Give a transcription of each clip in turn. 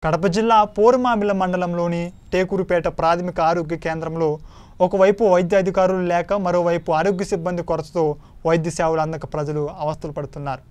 కడప జిల్లా పోరుమామిల మండలంలోని టేకూరుపేట ప్రాథమిక ఆరోగ్య కేంద్రంలో ఒకవైపు వైద్య అధికారులు లేక మరోవైపు ఆరోగ్య సిబ్బంది కొరతతో వైద్య సేవలు అందక ప్రజలు అవస్థలు పడుతున్నారు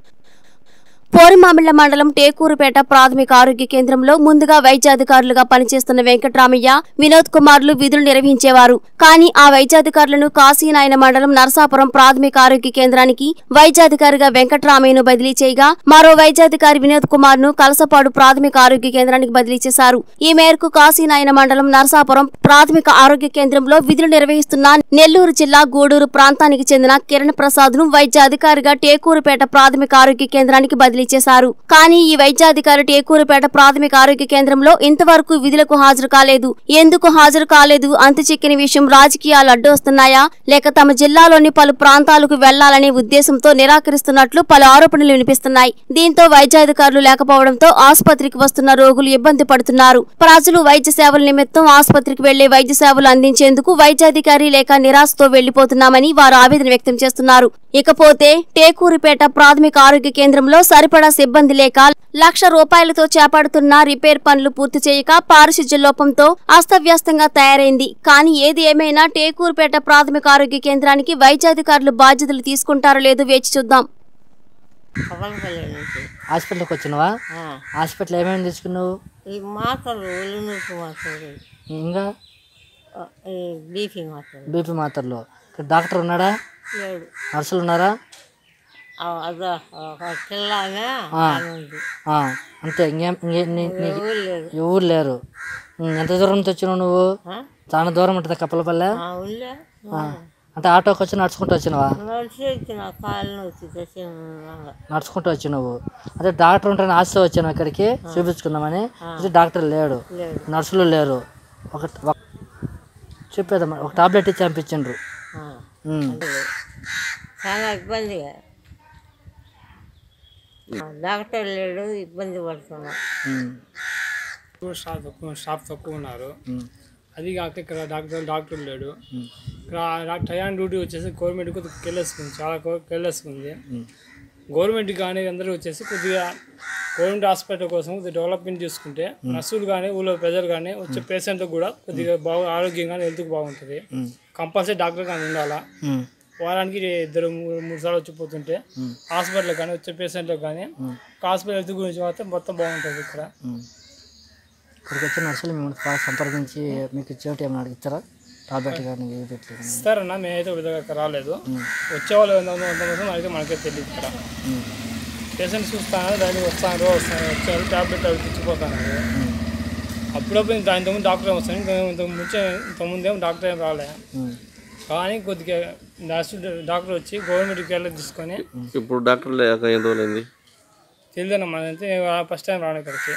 పోరిమామిళ్ల మండలం టేకూరుపేట ప్రాథమిక ఆరోగ్య కేంద్రంలో ముందుగా వైద్యాధికారులుగా పనిచేస్తున్న వెంకట్రామయ్య వినోద్ కుమార్లు విధులు నిర్వహించేవారు కానీ ఆ వైద్యాధికారులను కాశీనాయన మండలం నరసాపురం ప్రాథమిక ఆరోగ్య కేంద్రానికి వైద్యాధికారిగా వెంకట్రామయ్యను బదిలీ చేయగా మరో వైద్యాధికారి వినోద్ కుమార్ ను కలసపాడు ప్రాథమిక ఆరోగ్య కేంద్రానికి బదిలీ చేశారు ఈ మేరకు కాశీనాయన మండలం నరసాపురం ప్రాథమిక ఆరోగ్య కేంద్రంలో విధులు నిర్వహిస్తున్న నెల్లూరు జిల్లా గూడూరు ప్రాంతానికి చెందిన కిరణ్ ప్రసాద్ ను వైద్య అధికారిగా టేకూరుపేట ప్రాథమిక ఆరోగ్య కేంద్రానికి బదిలీ చేశారు కానీ ఈ వైద్యాధికారి టేకూరుపేట ప్రాథమిక ఆరోగ్య కేంద్రంలో ఇంతవరకు విధులకు హాజరు కాలేదు ఎందుకు హాజరు కాలేదు అంతు చిక్కిన విషయం రాజకీయాలు అడ్డొస్తున్నాయా లేక తమ జిల్లాలోని పలు ప్రాంతాలకు వెళ్లాలనే ఉద్దేశంతో నిరాకరిస్తున్నట్లు పలు ఆరోపణలు వినిపిస్తున్నాయి దీంతో వైద్యాధికారులు లేకపోవడంతో ఆసుపత్రికి వస్తున్న రోగులు ఇబ్బంది పడుతున్నారు ప్రజలు వైద్య సేవల నిమిత్తం ఆసుపత్రికి వెళ్లే వైద్య సేవలు అందించేందుకు వైద్యాధికారి లేక నిరాశతో వెళ్లిపోతున్నామని వారు ఆవేదన వ్యక్తం చేస్తున్నారు ఇకపోతే టేకూరుపేట ప్రాథమిక ఆరోగ్య కేంద్రంలో సరిపడా సిబ్బంది లేక లక్ష రూపాయలతో చేపడుతున్న రిపేర్ పనులు పూర్తి చేయక పారిశుధ్య లోపంతో అస్తవ్యస్తంగా తయారైంది కానీ ఏది ఏమైనా టేకూరుపేట ప్రాథమిక ఆరోగ్య కేంద్రానికి వైద్యాధికారులు బాధ్యతలు తీసుకుంటారో లేదో వేచి చూద్దాం పవన్పల్లి నుంచి హాస్పిటల్కి వచ్చినావా ఆ, హాస్పిటల్ ఏమేమి తీసుకున్నావు ఈ మాత్రలు ఒళ్ళు నొప్పి మాత్రలు ఇంకా ఆ, ఈ బీపీ మాత్రలు బీపీ మాత్రలు ఇక్కడ డాక్టర్ ఉన్నాడా ఏడు నర్సులు ఉన్నారా ఆ, అదో ఒక పిల్లగా ఆ. ఉంది ఆ, అంతే ఇంకేం ఇంకే నీ- నీకు ఎవరు లేరు ఎవరు లేరు ఉం, ఎంత దూరం నుంచి వచ్చినావు నువ్వు ఆ? చాలా దూరం ఉంటుంది కప్పలపల్లె ఆ, ఉల్లే ఆ, అంటే ఆటోకి వచ్చి నడుచుకుంటూ వచ్చినావా నడిచి వచ్చిన కాళ్ళు నొచ్చి చిన్నగా నడుచుకుంటూ వచ్చినావు అదే డాక్టర్ ఉంటే ఆశ వచ్చాను ఇక్కడికి చూపించుకుందామని ఇది డాక్టర్ లేడు లేడు నర్సులు లేరు ఒక ఒక- చెప్పేదమ్మా ఒక టాబ్లెట్ ఇచ్చి పంపించిండ్రు ఆ, ఉం. లేదు. చాలా ఇబ్బందిగా ఆ, డాక్టర్ లేడు ఇబ్బంది పడుతున్నాం ఉం. ఎక్కువ స్టాఫ్ తక్కువ స్టాఫ్ తక్కువ ఉన్నారు ఉం. అది కాక ఇక్కడ డాక్టర్ డాక్టర్ లేడు ఇక్కడ టయాన్ డ్యూటీ వచ్చేసి గవర్నమెంట్ కొద్దిగా కేర్లెస్గా ఉంది చాలా కేర్లెస్గా ఉంది గవర్నమెంట్ కానీ అందరూ వచ్చేసి కొద్దిగా గవర్నమెంట్ హాస్పిటల్ కోసం కొద్దిగా డెవలప్మెంట్ చేసుకుంటే నర్సులు కానీ ఊళ్ళో ప్రజలు కానీ వచ్చే పేషెంట్ కూడా కొద్దిగా బాగా ఆరోగ్యంగా హెల్త్కి బాగుంటుంది కంపల్సరీ డాక్టర్ కానీ ఉండాలా ఉం. వారానికి ఇద్దరు మూడు మూడు సార్లు వచ్చిపోతుంటే హాస్పిటల్ కానీ వచ్చే పేషెంట్లకు కానీ హాస్పిటల్ హెల్త్ గురించి మాత్రం మొత్తం బాగుంటుంది ఇక్కడ ఉం. ఇక్కడికి వచ్చిన నర్సులు మిమ్మల్ని బాగా సంప్రదించి మీకు ఇచ్చేటి ఏమైనా అడిగిస్తారా టాబ్లెట్ కానీ ఏది ఇట్లా కానీ ఇస్తారన్న మేమైతే ఒక దగ్గర రాలేదు వచ్చేవాళ్ళు ఎంత మంది ఎంత మంది మనకి మనకే తెలియదు ఇక్కడ ఉం. పేషెంట్ చూస్తాను దానికి వస్తాను వస్తాను వచ్చారు టాబ్లెట్ అవి తెచ్చిపోతాను అప్పుడప్పుడు ఇంత ఇంతకుముందు డాక్టర్ వస్తాను ఇంకా ఇంత ముంచే ఇంతకుముందు ఏమో డాక్టర్ ఏం రాలే ఉం. కానీ కొద్దిగా నర్సు డాక్టర్ వచ్చి గవర్నమెంట్ కేర్లో తీసుకొని ఇప్పుడు డాక్టర్ లేక ఎన్ని రోజులైంది తెలియదన్న మనైతే ఫస్ట్ టైం రాను ఇక్కడికి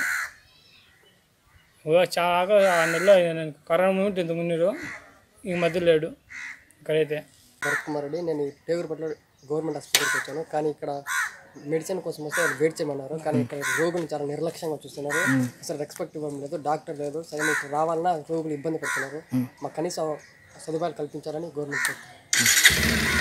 ఓ చాలా ఆ నెలలో నేను కరోనా మూమెంట్ ఇంత ముందు ఈ మధ్య లేడు ఇక్కడైతే భరత్ కుమార్ రెడ్డి నేను టేగురుపట్ల గవర్నమెంట్ హాస్పిటల్కి వచ్చాను కానీ ఇక్కడ మెడిసిన్ కోసం వస్తే వాళ్ళు వెయిట్ చేయమన్నారు కానీ ఇక్కడ రోగులు చాలా నిర్లక్ష్యంగా చూస్తున్నారు అసలు రెస్పెక్ట్ ఇవ్వడం లేదు డాక్టర్ లేదు సరే మీకు రావాలన్నా రోగులు ఇబ్బంది పడుతున్నారు మాకు కనీసం సదుపాయాలు కల్పించాలని గవర్నమెంట్